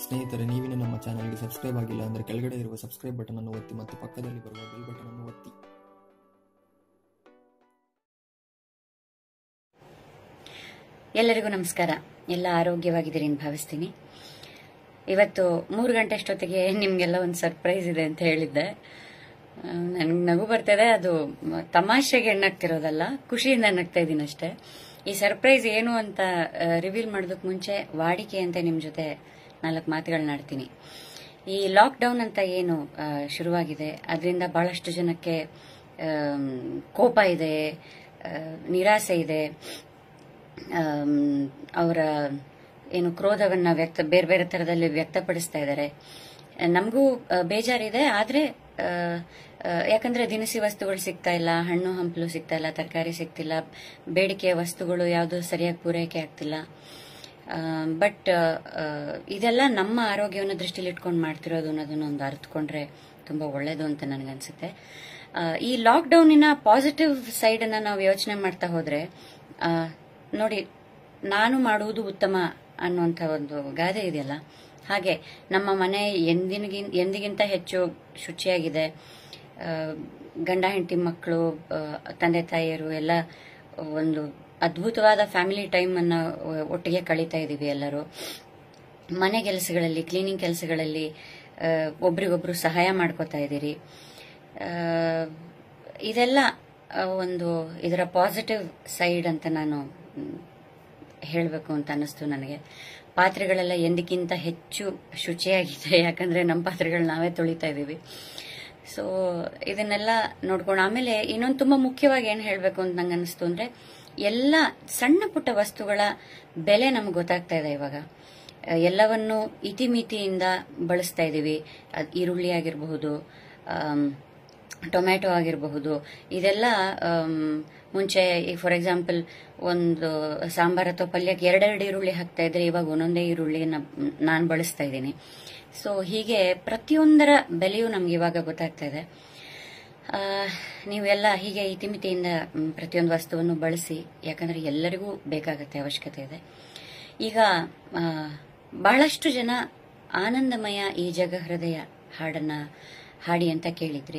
ಸ್ನೇಹಿತರೆ ನೀವಿನ ನಮ್ಮ ಚಾನಲ್ಗೆ ಸಬ್ಸ್ಕ್ರೈಬ್ ಆಗಿಲ್ಲ ಅಂದರೆ ಕೆಳಗಡೆ ಇರುವ ಸಬ್ಸ್ಕ್ರೈಬ್ ಬಟನ್ ಅನ್ನು ಒತ್ತಿ ಮತ್ತು ಪಕ್ಕದಲ್ಲಿ ಬರುವ ಬೆಲ್ ಬಟನ್ ಅನ್ನು ಒತ್ತಿ ಎಲ್ಲರಿಗೂ ನಮಸ್ಕಾರ ಎಲ್ಲ ಆರೋಗ್ಯವಾಗಿದ್ದೀರಿ ಅಂತ ಭಾವಿಸ್ತೀನಿ ಇವತ್ತು ಮೂರು ಗಂಟೆ ಅಷ್ಟೊತ್ತಿಗೆ ನಿಮಗೆಲ್ಲ ಒಂದು ಸರ್ಪ್ರೈಸ್ ಇದೆ ಅಂತ ಹೇಳಿದ್ದೆ ನನಗೆ ನಗು ಬರ್ತಿದೆ ಅದು ಮ- ತಮಾಷೆಗೆ ನಗ್ತಿರೋದಲ್ಲ ಖುಷಿಯಿಂದ ನಗ್ತಾ ಇದ್ದೀನಿ ಅಷ್ಟೇ ಈ ಸರ್ಪ್ರೈಸ್ ಏನು ಅಂತ ರಿವೀಲ್ ಮಾಡೋದಕ್ಕೆ ಮುಂಚೆ ವಾಡಿಕೆಯಂತೆ ನಿಮ್ಮ ಜೊತೆ ನಾಲ್ಕು ಮಾತುಗಳನ್ನ ಆಡ್ತೀನಿ ಈ ಲಾಕ್ಡೌನ್ ಅಂತ ಏನು ಆ, ಶುರುವಾಗಿದೆ ಅದರಿಂದ ಬಹಳಷ್ಟು ಜನಕ್ಕೆ ಆಮ್, ಕೋಪ ಇದೆ ಆ, ನಿರಾಸೆ ಇದೆ ಆಮ್, ಅವರ ಏನು ಕ್ರೋಧವನ್ನ ವ್ಯಕ್ತ ಬೇರೆ ಬೇರೆ ತರದಲ್ಲಿ ವ್ಯಕ್ತಪಡಿಸ್ತಾ ಇದ್ದಾರೆ ನಮಗೂ ಆ, ಬೇಜಾರಿದೆ ಆದ್ರೆ ಆ, ಆ, ಯಾಕಂದ್ರೆ ದಿನಸಿ ವಸ್ತುಗಳು ಸಿಗ್ತಾ ಇಲ್ಲ ಹಣ್ಣು ಹಂಪಲು ಸಿಗ್ತಾ ಇಲ್ಲ ತರಕಾರಿ ಸಿಗ್ತಿಲ್ಲ ಬೇಡಿಕೆಯ ವಸ್ತುಗಳು ಯಾವುದು ಸರಿಯಾಗಿ ಪೂರೈಕೆ ಆಗ್ತಿಲ್ಲ ಬಟ್ ಇದೆಲ್ಲ ನಮ್ಮ ಆರೋಗ್ಯವನ್ನು ದೃಷ್ಟಿಲಿ ಇಟ್ಕೊಂಡು ಮಾಡ್ತಿರೋದು ಅನ್ನೋದನ್ನ ಒಂದು ಅರ್ಥಕೊಂಡ್ರೆ ತುಂಬಾ ಒಳ್ಳೇದು ಅಂತ ನನಗನ್ಸುತ್ತೆ ಆ, ಈ ಲಾಕ್ಡೌನಿನ ಪಾಸಿಟಿವ್ ಸೈಡ್ ಅನ್ನ ನಾವು ಯೋಚನೆ ಮಾಡ್ತಾ ಹೋದ್ರೆ ಆ, ನೋಡಿ ನಾನು ಮಾಡುವುದು ಉತ್ತಮ ಅನ್ನುವಂಥ ಒಂದು ಗಾದೆ ಇದೆಯಲ್ಲ ಹಾಗೆ ನಮ್ಮ ಮನೆ ಎಂದಿನಗಿನ್ ಎಂದಿಗಿಂತ ಹೆಚ್ಚು ಶುಚಿಯಾಗಿದೆ ಆ, ಗಂಡ ಹೆಂಡತಿ ಮಕ್ಕಳು ಆ, ತಂದೆ ತಾಯಿಯರು ಎಲ್ಲ ಒಂದು ಅದ್ಭುತವಾದ ಫ್ಯಾಮಿಲಿ ಟೈಮ್ ಅನ್ನ ಒಟ್ಟಿಗೆ ಕಳೀತಾ ಇದೀವಿ ಎಲ್ಲರೂ ಮನೆ ಕೆಲಸಗಳಲ್ಲಿ ಕ್ಲೀನಿಂಗ್ ಕೆಲಸಗಳಲ್ಲಿ ಆ, ಒಬ್ರಿಗೊಬ್ರು ಸಹಾಯ ಮಾಡ್ಕೋತಾ ಇದ್ದೀರಿ ಆ, ಇದೆಲ್ಲ ಆ, ಒಂದು ಇದರ ಪಾಸಿಟಿವ್ ಸೈಡ್ ಅಂತ ನಾನು ಹೇಳಬೇಕು ಅಂತ ಅನ್ನಿಸ್ತು ನನಗೆ ಪಾತ್ರೆಗಳೆಲ್ಲ ಎಂದಕ್ಕಿಂತ ಹೆಚ್ಚು ಶುಚಿಯಾಗಿದೆ ಯಾಕಂದ್ರೆ ನಮ್ಮ ಪಾತ್ರೆಗಳು ನಾವೇ ತೊಳಿತಾ ಇದ್ದೀವಿ ಸೊ ಇದನ್ನೆಲ್ಲ ನೋಡ್ಕೊಂಡು ಆಮೇಲೆ ಇನ್ನೊಂದು ತುಂಬಾ ಮುಖ್ಯವಾಗಿ ಏನು ಹೇಳಬೇಕು ಅಂತ ನಂಗೆ ಅನಿಸ್ತು ಅಂದ್ರೆ ಎಲ್ಲ ಸಣ್ಣ ಪುಟ್ಟ ವಸ್ತುಗಳ ಬೆಲೆ ನಮ್ಗೆ ಗೊತ್ತಾಗ್ತಾ ಇದೆ ಇವಾಗ ಅಹ್, ಎಲ್ಲವನ್ನು ಇತಿಮಿತಿಯಿಂದ ಬಳಸ್ತಾ ಇದ್ದೀವಿ ಅದ್ ಈರುಳ್ಳಿ ಆಗಿರಬಹುದು ಆಮ್, ಟೊಮ್ಯಾಟೊ ಆಗಿರಬಹುದು ಇದೆಲ್ಲ ಆಮ್, ಮುಂಚೆ ಈಗ ಫಾರ್ ಎಕ್ಸಾಂಪಲ್ ಒಂದು ಸಾಂಬಾರ್ ಅಥವಾ ಪಲ್ಯಕ್ಕೆ ಎರಡೆರಡು ಈರುಳ್ಳಿ ಹಾಕ್ತಾ ಇದ್ರೆ ಇವಾಗ ಒಂದೊಂದೇ ಈರುಳ್ಳಿನ ನಾನು ಬಳಸ್ತಾ ಇದ್ದೀನಿ ಸೊ ಹೀಗೆ ಪ್ರತಿಯೊಂದರ ಬೆಲೆಯೂ ನಮ್ಗೆ ಇವಾಗ ಗೊತ್ತಾಗ್ತಾ ಇದೆ ಆ, ನೀವೆಲ್ಲ ಹೀಗೆ ಇತಿಮಿತಿಯಿಂದ ಮ್, ಪ್ರತಿಯೊಂದು ವಸ್ತುವನ್ನು ಬಳಸಿ ಯಾಕಂದ್ರೆ ಎಲ್ಲರಿಗೂ ಬೇಕಾಗತ್ತೆ ಅವಶ್ಯಕತೆ ಇದೆ ಈಗ ಆ, ಬಹಳಷ್ಟು ಜನ ಆನಂದಮಯ ಈ ಜಗ ಹೃದಯ ಹಾಡನ್ನ ಹಾಡಿ ಅಂತ ಕೇಳಿದ್ರಿ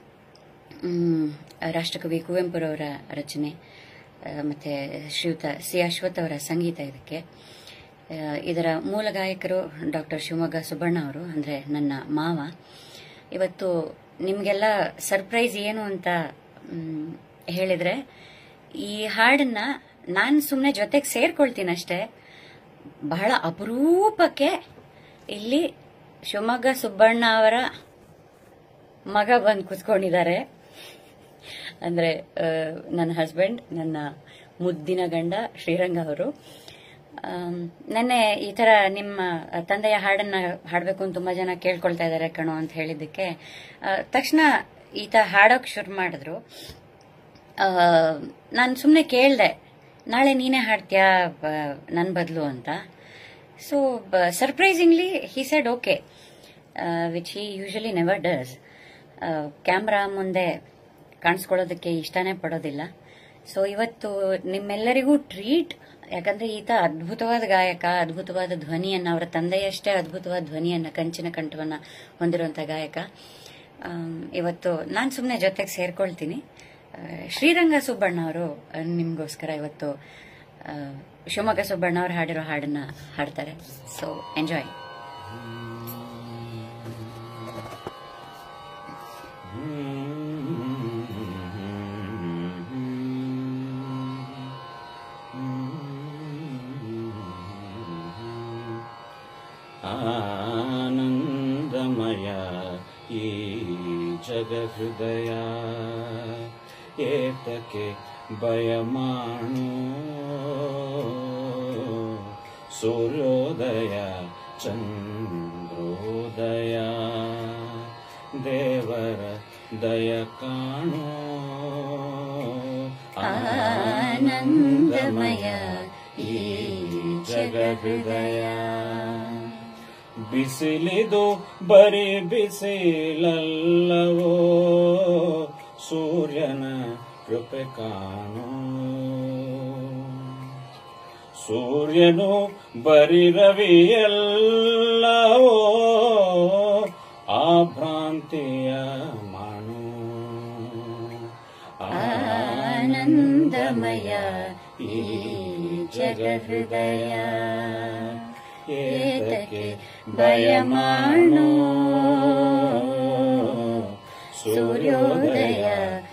ಮ್, ರಾಷ್ಟ್ರಕವಿ ಕುವೆಂಪುರವರ ರಚನೆ ಆ, ಮತ್ತೆ ಶ್ರೀಯುತ ಸಿ ಅಶ್ವಥ್ ಅವರ ಸಂಗೀತ ಇದಕ್ಕೆ ಆ, ಇದರ ಮೂಲ ಗಾಯಕರು ಡಾಕ್ಟರ್ ಶಿವಮೊಗ್ಗ ಸುಬ್ಬಣ್ಣ ಅವರು ಅಂದ್ರೆ ನನ್ನ ಮಾವ ಇವತ್ತು ನಿಮ್ಗೆಲ್ಲ ಸರ್ಪ್ರೈಸ್ ಏನು ಅಂತ ಮ್, ಹೇಳಿದ್ರೆ ಈ ಹಾಡನ್ನ ನಾನು ಸುಮ್ಮನೆ ಜೊತೆಗೆ ಸೇರ್ಕೊಳ್ತೀನಿ ಅಷ್ಟೇ ಬಹಳ ಅಪರೂಪಕ್ಕೆ ಇಲ್ಲಿ ಶಿವಮೊಗ್ಗ ಸುಬ್ಬಣ್ಣ ಅವರ ಮಗ ಬಂದು ಕುತ್ಕೊಂಡಿದ್ದಾರೆ ಅಂದ್ರೆ ಆ, ನನ್ನ ಹಸ್ಬೆಂಡ್ ನನ್ನ ಮುದ್ದಿನ ಗಂಡ ಶ್ರೀರಂಗ ಅವರು ಆಮ್, ನೆನ್ನೆ ಈ ತರ ನಿಮ್ಮ ತಂದೆಯ ಹಾಡನ್ನ ಹಾಡ್ಬೇಕು ಅಂತ ತುಂಬಾ ಜನ ಕೇಳ್ಕೊಳ್ತಾ ಇದ್ದಾರೆ ಕಣೋ ಅಂತ ಹೇಳಿದ್ದಕ್ಕೆ ಆ, ತಕ್ಷಣ ಈತ ಹಾಡೋಕ್ ಶುರು ಮಾಡಿದ್ರು ನಾನು ಸುಮ್ಮನೆ ಕೇಳಿದೆ ನಾಳೆ ನೀನೇ ಹಾಡ್ತೀಯಾ ನನ್ನ ಬದಲು ಅಂತ so surprisingly he said okay which he usually never does camera ಮುಂದೆ ಕಾಣಿಸ್ಕೊಳ್ಳೋದಕ್ಕೆ ಇಷ್ಟನೇ ಪಡೋದಿಲ್ಲ ಸೊ ಇವತ್ತು ನಿಮ್ಮೆಲ್ಲರಿಗೂ ಟ್ರೀಟ್ ಯಾಕಂದ್ರೆ ಈತ ಅದ್ಭುತವಾದ ಗಾಯಕ ಅದ್ಭುತವಾದ ಧ್ವನಿಯನ್ನ ಅವರ ತಂದೆಯಷ್ಟೇ ಅದ್ಭುತವಾದ ಧ್ವನಿಯನ್ನ ಕಂಚಿನ ಕಂಠವನ್ನ ಹೊಂದಿರುವಂತ ಗಾಯಕ ಆಮ್, ಇವತ್ತು ನಾನು ಸುಮ್ಮನೆ ಜೊತೆಗೆ ಸೇರ್ಕೊಳ್ತೀನಿ ಆ, ಶ್ರೀರಂಗ ಸುಬ್ಬಣ್ಣ ಅವರು ನಿಮ್ಗೋಸ್ಕರ ಇವತ್ತು ಆ, ಶಿವಮೊಗ್ಗ ಸುಬ್ಬಣ್ಣ ಅವರು ಹಾಡಿರೋ ಹಾಡನ್ನ ಹಾಡ್ತಾರೆ ಸೊ ಎಂಜಾಯ್ ಆನಂದಮಯ ಈ ಜಗ ಹೃದಯ ಏತಕ್ಕೆ ಭಯಮಾಣು ಸೂರ್ಯೋದಯ ಚಂದ್ರೋದಯ ದೇವರ ದಯ ಕಾಣು ಆನಂದಮಯ ಈ ಜಗ ಹೃದಯ ಬಿಸಿಲಿದು ಬರೀ ಬಿಸಿಲಲ್ಲವೋ ಸೂರ್ಯನ ಕೃಪೆ ಕಾಣು ಸೂರ್ಯನು ಬರಿ ರವಿಯಲ್ಲವೋ ಪ್ರೀತಿಯ ಮಾನು ಆನಂದಮಯ ಈ ಜಗಹೃದಯ ಏತಕ್ಕೆ ಭಯ ಮಾಡು ಸೂರ್ಯೋದಯ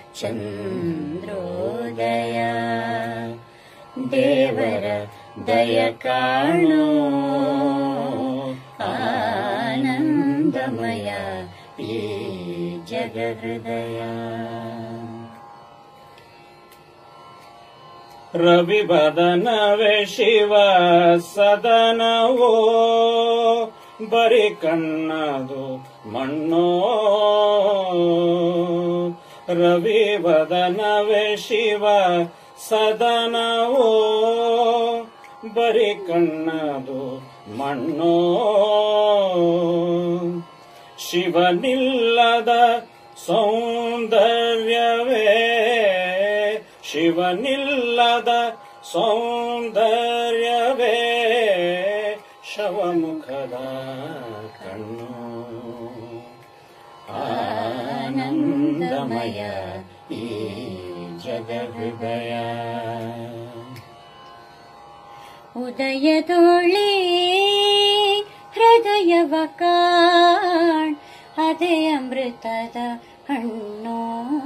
ಚಂದ್ರೋದಯ ದೇವರ ದಯ ಕಾಣು ಆನಂದಮಯ ಈ ಜಗಹೃದಯ ರವಿ ಬದನವೇ ಶಿವ ಸದನವೋ ಬರಿ ಕಣ್ಣದು ಮಣ್ಣೋ ರವಿ ಬದನವೇ ಶಿವ ಸದನವೋ ಬರಿ ಕಣ್ಣದು ಮಣ್ಣೋ ಶಿವನಿಲ್ಲದ ಸೌಂದರ್ಯವೇ ಶಿವನಿಲ್ಲದ ಸೌಂದರ್ಯವೇ ಶವಮುಖದ ಕಣ್ಣು ಆನಂದಮಯ ಈ ಜಗಹೃದಯ ಉದಯದೊಳಿ ಹೃದಯವ ಕಾಣ್ ಅದೇ ಅಮೃತದ ಹಣ್ಣು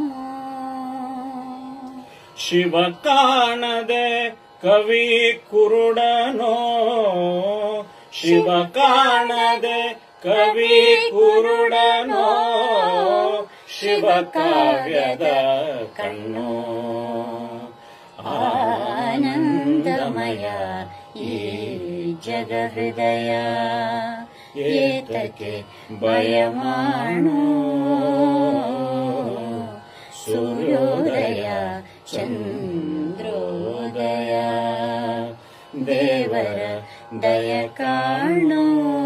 ಶಿವ ಕಾಣದೆ ಕವಿ ಕುರುಡನೋ ಶಿವ ಕಾಣದೆ ಕವಿ ಕುರುಡನೋ ಶಿವ ಕಾವ್ಯದ ಕಣ್ಣೋ ಆನಂದಮಯ ಈ ಜಗಹೃದಯ ಏತಕ್ಕೆ ಭಯ ಮಾಡು ಸೂರ್ಯೋದಯ ಚಂದ್ರೋದಯ ದೇವರ ದಯ ಕಾಣು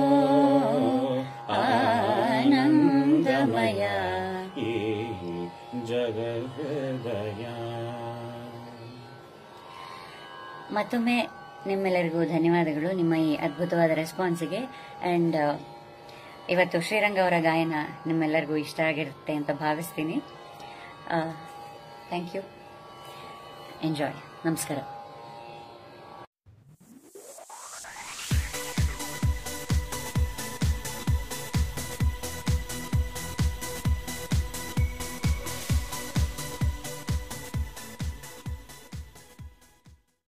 ಆನಂದಮಯ ಈ ಜಗಹೃದಯ ಮತ್ತೊಮ್ಮೆ ನಿಮ್ಮೆಲ್ಲರಿಗೂ ಧನ್ಯವಾದಗಳು ನಿಮ್ಮ ಈ ಅದ್ಭುತವಾದ ರೆಸ್ಪಾನ್ಸಿಗೆ ಆ್ಯಂಡ್ ಇವತ್ತು ಶ್ರೀರಂಗ ಅವರ ಗಾಯನ ನಿಮ್ಮೆಲ್ಲರಿಗೂ ಇಷ್ಟ ಆಗಿರುತ್ತೆ ಅಂತ ಭಾವಿಸ್ತೀನಿ ಥ್ಯಾಂಕ್ ಯು ಎಂಜಾಯ್ ನಮಸ್ಕಾರ